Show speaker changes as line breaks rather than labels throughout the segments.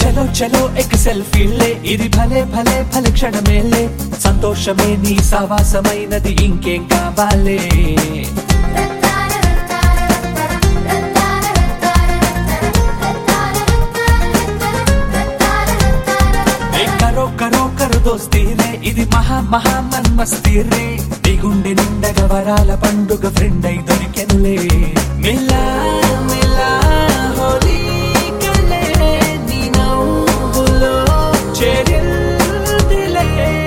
చలో చలో ఎక్ సెల్ఫీలే ఇది భలే భలే భలే క్షణమేలే సంతోషమే నీ సావాసమైనది ఇంకేం కావాలే ఏ కరో కరో కరో దోస్తీ రే ఇది మహా మహా మన్మస్తీ రే నీ గుండె నిండగ వరాల పండుగ ఫ్రెండ్ అయి దొరికెనులే మిలా మిలా హోలీ కలే నీ నవ్వులో చేరిందిలే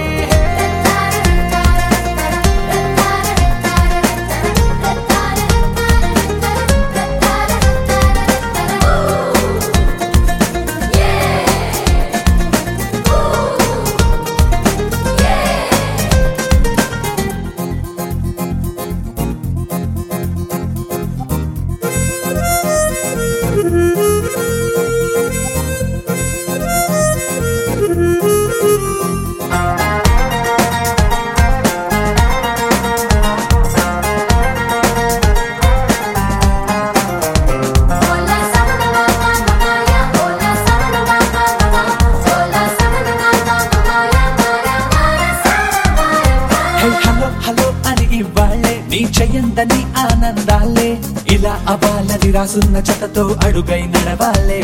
Hola sama mama mama ya hola sama mama mama hola sama mama mama ya mara mara sama
hey hello hello అని ఇవ్వాళ్ళే నీ చెయ్యందని ఆనందాలే ఇలా అవ్వాలని రాసున్న చెతతో అడుగై నడవాలే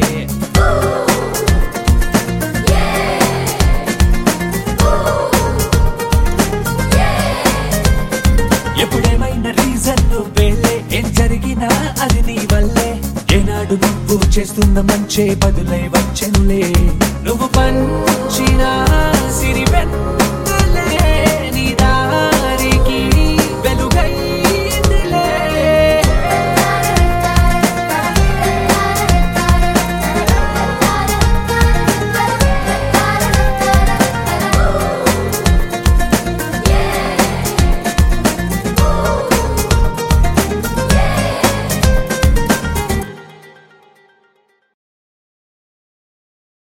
ఎప్పుడేమైనా రీజన్ నువ్వేలే ఏం జరిగినా అది నీ వల్లే ఏనాడు నువ్వు చేస్తున్న మంచే బదులై వచ్చెనులే నువ్వు పంచిన సిరి వెన్న